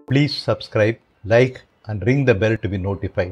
Please subscribe, like, and ring the bell to be notified.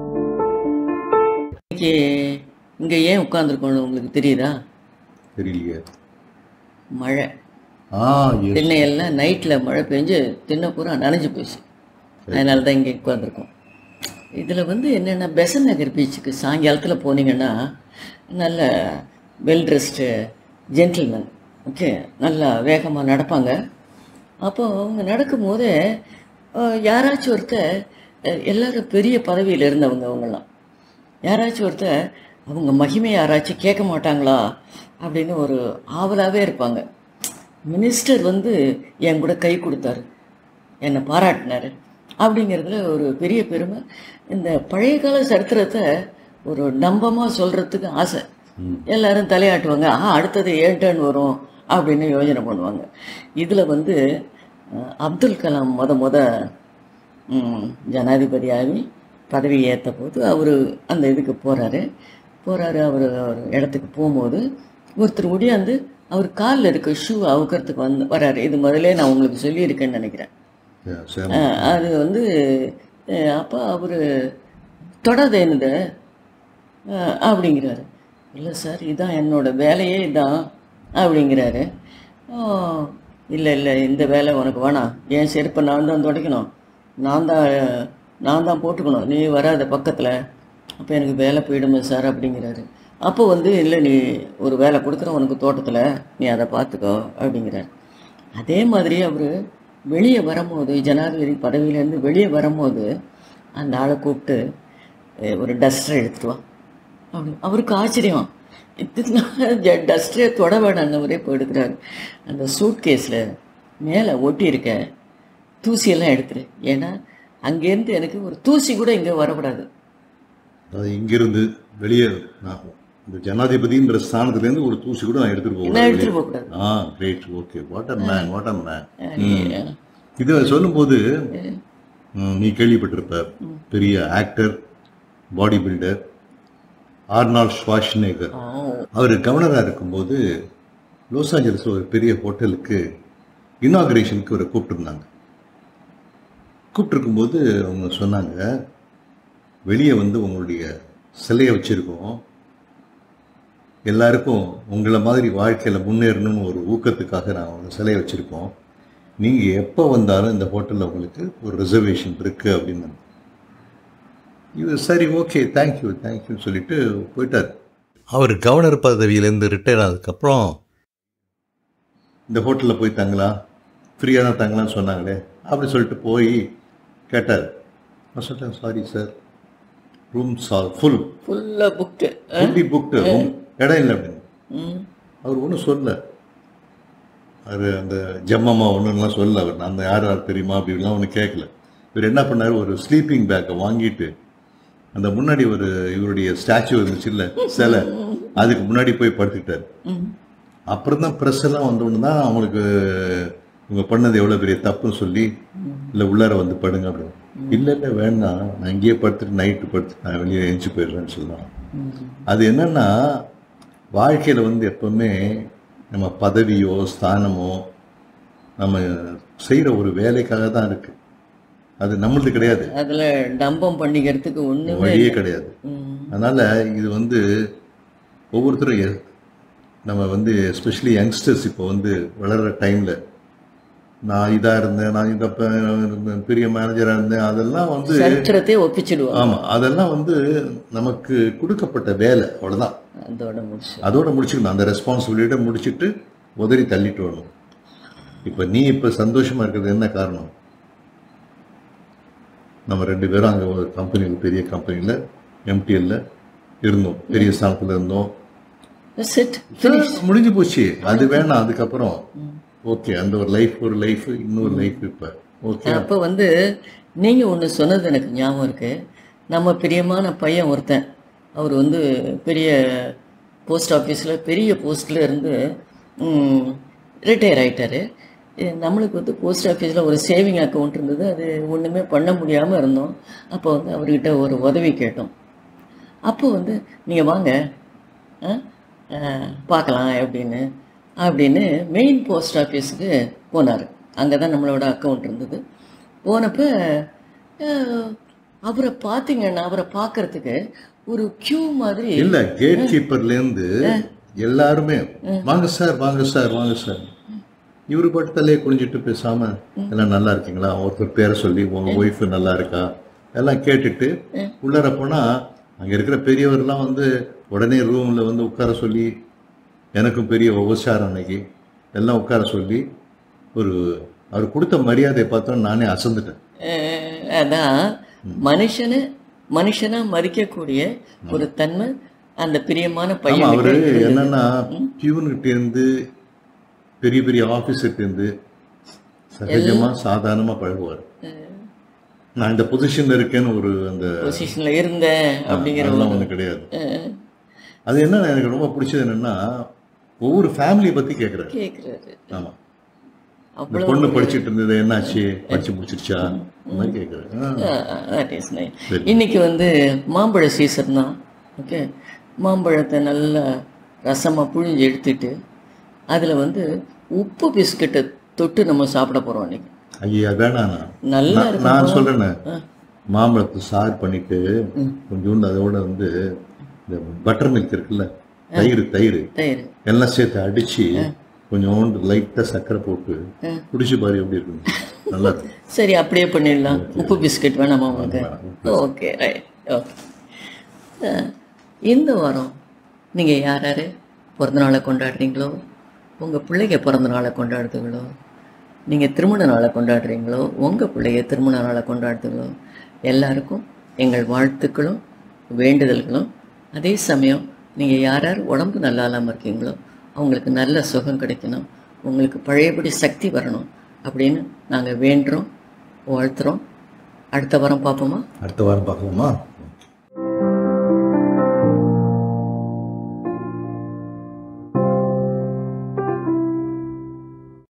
இன்னைக்கு இங்கே ஏன் உட்காந்துருக்கோம் உங்களுக்கு தெரியுதா தெரியலையே மழை ஆ எஸ் திண்ணையெல்லாம் நைட்டில் மழை பெஞ்சு திண்ணை பூரா நனைஞ்சு போச்சு அதனால தான் இங்கே உட்காந்துருக்கோம் இதில் வந்து என்னென்னா பெசன் நகர் பீச்சுக்கு சாயங்காலத்தில் போனீங்கன்னா நல்ல வெல் ட்ரெஸ்டு ஜென்டில்மேன் ஓகே நல்லா வேகமாக நடப்பாங்க அப்போ அவங்க நடக்கும்போது அஹ், யாராச்சும் ஒருத்தர் அஹ், எல்லாரும் பெரிய பதவியில் இருந்தவங்க அவங்கெல்லாம் யாராச்சும் ஒருத்தர் அவங்க மகிமை யாராச்சும் கேட்க மாட்டாங்களா அப்படின்னு ஒரு ஆவலாகவே இருப்பாங்க மினிஸ்டர் வந்து என் கூட கை கொடுத்தாரு என்னை பாராட்டினாரு அப்படிங்கிறதுல ஒரு பெரிய பெருமை இந்த பழைய கால சரித்திரத்தை ஒரு நம்பமாக சொல்கிறதுக்கு ஆசை எல்லாரும் தலையாட்டுவாங்க ஆ அடுத்தது ஏன் டேர்ன் வரும் அப்படின்னு யோசனை பண்ணுவாங்க இதில் வந்து அஹ், அப்துல் கலாம் முத முத ம், ஜனாதிபதியாகி பதவி ஏற்ற போது அவர் அந்த இதுக்கு போகிறாரு போகிறாரு அவர் ஒரு இடத்துக்கு போகும்போது ஒருத்தர் முடியாந்து அவர் காலில் இருக்க ஷூ அவுக்கிறதுக்கு வந்து வராரு இது முதல்ல நான் உங்களுக்கு சொல்லியிருக்கேன்னு நினைக்கிறேன் சேம் அஹ், அது வந்து அஹ், அப்போ அவர் தொடாத என்னது அஹ், அப்படிங்கிறாரு இல்லை சார் இதான் என்னோட வேலையே இதான் அப்படிங்கிறாரு இல்லை இல்லை இந்த வேலை உனக்கு வேணாம் என் செருப்பை நான் தான் துடைக்கணும் நான் தான் நான் தான் போட்டுக்கணும் நீ வராத பக்கத்தில் அப்போ எனக்கு வேலை போயிடுமே சார் அப்படிங்கிறாரு அப்போ வந்து இல்லை நீ ஒரு வேலை கொடுக்குறேன் உனக்கு தோட்டத்தில் நீ அதை பார்த்துக்கோ அப்படிங்கிறாரு அதே மாதிரி அவர் வெளியே வரும்போது ஜனாதிபதி பதவியிலேருந்து வெளியே வரும்போது அந்த ஆளை கூப்பிட்டு "ஏய், ஒரு டஸ்டர் எடுத்துட்டு வா அப்படி அவருக்கு ஆச்சரியம் இது டஸ்டரே தொட வேணான்னவரே இப்போ எடுக்கிறாரு அந்த சூட் கேஸில் மேலே ஒட்டி இருக்க தூசியெல்லாம் எடுத்துரு ஏன்னா அங்கேருந்து எனக்கு ஒரு தூசி கூட இங்கே வரக்கூடாது அதாவது இங்கிருந்து வெளியே நான் இந்த ஜனாதிபதின்ற ஸ்தானத்துலேருந்து ஒரு தூசி கூட நான் எடுத்துட்டு நான் போகிறேன் எடுத்துகிட்டு போகக்கூடாது ஆ great okay what a man what a man இதை சொல்லும்போது ம், நீ கேள்விப்பட்டிருப்ப பெரிய actor body builder Arnold Schwarzenegger அவர் கவர்னராக இருக்கும்போது லாஸ் ஏஞ்சல்ஸ் ஒரு பெரிய ஹோட்டலுக்கு இனாகிரேஷனுக்கு ஒரு கூப்பிட்டுருந்தாங்க கூப்பிட்டுருக்கும்போது அவங்க சொன்னாங்க வெளியே வந்து உங்களுடைய சிலையை வச்சுருக்கோம் எல்லாருக்கும் உங்களை மாதிரி வாழ்க்கையில் முன்னேறணும்னு ஒரு ஊக்கத்துக்காக நான் உங்கள் சிலையை வச்சுருக்கோம் நீங்கள் எப்போ வந்தாலும் இந்த ஹோட்டலில் உங்களுக்கு ஒரு ரிசர்வேஷன் இருக்குது அப்படின்னு இது சரி ஓகே தேங்க்யூ தேங்க்யூன்னு சொல்லிட்டு போயிட்டார் அவர் கவர்னர் பதவியிலேருந்து ரிட்டையர் ஆனதுக்கப்புறம் இந்த ஹோட்டலில் போய் தங்கலாம் ஃப்ரீயாக தான் தங்கலாம்னு சொன்னாங்களே அப்படி சொல்லிட்டு போய் கேட்டார் நான் சொல்லிட்டேன் sorry sir rooms are full ஃபுல்லாக புக்டு ஃபுல்லி புக்டு இடம் இல்லை அப்படின்னு ம் அவர் ஒன்றும் சொல்லல அவர் அந்த ஜம்மம்மா ஒன்றுலாம் சொல்லல அவர் நான் யார் யார் தெரியுமா அப்படிலாம் ஒன்றும் கேட்கல இவர் என்ன பண்ணார் ஒரு ஸ்லீப்பிங் பேக்கை வாங்கிட்டு அந்த முன்னாடி ஒரு இவருடைய ஸ்டாச்சு இருந்துச்சு இல்லை சிலை அதுக்கு முன்னாடி போய் படுத்துக்கிட்டார் ம் அப்புறம் தான் ப்ரெஸ் எல்லாம் வந்தோன்னு தான் அவங்களுக்கு இவங்க பண்ணது எவ்வளோ பெரிய தப்புன்னு சொல்லி இல்லை உள்ளார வந்து படுங்க அப்படின்னு இல்லை இல்லை வேண்டாம் நான் இங்கேயே படுத்துட்டு நைட்டு படுத்துட்டு நான் வெளியே எழுந்து போயிடுறேன்னு சொல்லலாம் அது என்னன்னா வாழ்க்கையில் வந்து எப்பவுமே நம்ம பதவியோ ஸ்தானமோ நம்ம செய்கிற ஒரு வேலைக்காக தான் இருக்கு அது நம்மளது கிடையாது அதில் டம்பம் பண்ணிக்கிறதுக்கு ஒன்றுமே வழியே கிடையாது ம் அதனால் இது வந்து ஒவ்வொருத்தரும் எ- நம்ம வந்து எஸ்பெஷலி யங்ஸ்டர்ஸ் இப்போ வந்து வளர்கிற டைமில் நான் இதாக இருந்தேன் நான் இந்த ப- இருந்தேன், பெரிய மேனேஜராக இருந்தேன் அதெல்லாம் வந்து சரித்திரத்தையே ஒப்பிச்சிடுவாங்க ஆமாம் அதெல்லாம் வந்து நமக்கு கொடுக்கப்பட்ட வேலை அவ்வளோதான் அதோட முடிச்சு அதோட முடிச்சுக்கணும் அந்த ரெஸ்பான்சிபிலிட்டியை முடிச்சுட்டு உதறி தள்ளிட்டு வரணும் இப்போ நீ இப்போ சந்தோஷமா இருக்கிறது என்ன காரணம் நம்ம ரெண்டு பேரும் அங்கே ஒரு கம்பெனியில் பெரிய கம்பெனியில் எம்டிஎல்ல இருந்தோம் பெரிய ஸ்தானத்தில் இருந்தோம் செட் ஃபினிஷ் முடிஞ்சு போச்சு அது வேணாம் அதுக்கப்புறம் ஓகே அந்த ஒரு லைஃப் ஒரு லைஃப் இன்னொரு லைஃப் இப்போ ஓகே அப்போ வந்து நீங்கள் ஒன்று சொன்னது எனக்கு ஞாபகம் இருக்கு நம்ம பிரியமான பையன் ஒருத்தன் அவர் வந்து பெரிய போஸ்ட் ஆஃபீஸில் பெரிய போஸ்ட்டில் இருந்து ரிட்டையர் ஆயிட்டாரு இது நம்மளுக்கு வந்து போஸ்ட் ஆஃபீஸில் ஒரு சேவிங் அக்கௌண்ட் இருந்தது அது ஒன்றுமே பண்ண முடியாமல் இருந்தோம் அப்போ வந்து அவர்கிட்ட ஒரு உதவி கேட்டோம் அப்போ வந்து நீங்கள் வாங்க ஆ, ஆ, பார்க்கலாம் அப்படின்னு அப்படின்னு மெயின் போஸ்ட் ஆஃபீஸுக்கு போனார் அங்கே தான் நம்மளோட அக்கௌண்ட் இருந்தது போனப்ப அஹ், அவரை பார்த்தீங்கன்னா அவரை பார்க்கறதுக்கு ஒரு கியூ மாதிரி இல்ல கேட் கீப்பர்ல இருந்து எல்லாருமே வாங்க சார் வாங்க சார் வாங்க சார் இவரு பாட்டு தலையை குனிஞ்சிட்டு பேசாம எல்லாம் நல்லா இருக்கீங்களா ஒருத்தர் பேரை சொல்லி உங்க ஒய்ஃப் நல்லா இருக்கா எல்லாம் கேட்டுட்டு உள்ளார போனா அங்க இருக்கிற பெரியவர்லாம் வந்து உடனே ரூம்ல வந்து உட்கார சொல்லி எனக்கும் பெரிய உபசாரம் அன்னைக்கு எல்லாம் உட்கார சொல்லி ஒரு அவர் கொடுத்த மரியாதையை பார்த்தோம் நானே அசந்துட்டேன் அஹ், அதான் மனுஷனை மனுஷனா மதிக்கக்கூடிய ஒரு தன்மை அந்த பிரியமான ஆமா பையனுக்கு அவரு இருந்தது. என்னன்னா பியூன்கிட்ட இருந்து பெரிய பெரிய ஆபீசர்கிட்ட இருந்து சகஜமா சாதாரணமா பழகுவார் நான் இந்த பொசிஷன்ல இருக்கேன்னு ஒரு அந்த பொசிஷன்ல இருந்தேன் அப்படிங்கிற அதெல்லாம் ஒரு ஒண்ணு கிடையாது அஹ், அது என்ன எனக்கு ரொம்ப பிடிச்சது என்னன்னா ஒவ்வொரு ஃபேமிலியை பத்தி கேக்குறாரு கேக்குறாரு ஆமா இந்த அவ்வளவு பொண்ணு படிச்சிட்டு இருந்தது என்னாச்சு படிச்சு முடிச்சிருச்சா இந்த மாதிரி கேக்குறாரு ஆ, தட் இஸ் நைஸ் சரி. இன்னைக்கு வந்து மாம்பழ சீசன் தான் ஓகே மாம்பழத்தை நல்லா ரசமாக புழிஞ்சு எடுத்துட்டு அதில் வந்து உப்பு பிஸ்கட்டை தொட்டு நம்ம சாப்பிட போகிறோம் இன்னைக்கு ஐயா வேணாண்ணா நல்லா நான் இருக்கும் நான் சொல்றேனே மாம்பழத்தை சாறு பண்ணிட்டு கொஞ்சோண்டு அதோட வந்து இந்த பட்டர் மில்க் இருக்குல்ல தயிர் தயிர் தயிர் எல்லாம் சேர்த்து அடிச்சு கொஞ்சோண்டு லைட்டா சக்கரை போட்டு குடிச்சு பாரு எப்படி இருக்கு நல்லா இருக்கும் சரி அப்படியே பண்ணிடலாம் உப்பு பிஸ்கட் வேணாமா உங்களுக்கு ஓகே ரைட் ஓகே இந்த வாரம் நீங்கள் யார் யார் பிறந்த நாளை கொண்டாடுறீங்களோ உங்கள் பிள்ளைங்க பிறந்த நாளை கொண்டாடுதுங்களோ நீங்கள் திருமண நாளை கொண்டாடுறீங்களோ உங்கள் பிள்ளைங்க திருமண நாளை கொண்டாடுதுங்களோ எல்லாருக்கும் எங்கள் வாழ்த்துக்களும் வேண்டுதல்களும் அதே சமயம் நீங்கள் யார் யார் உடம்பு நல்லா இல்லாமல் இருக்கீங்களோ அவங்களுக்கு நல்ல சுகம் கிடைக்கணும் உங்களுக்கு பழையபடி சக்தி வரணும் அப்படின்னு நாங்கள் வேண்டுறோம் வாழ்த்துறோம் அடுத்த வாரம் பார்ப்போமா அடுத்த வாரம் பார்க்கலாமா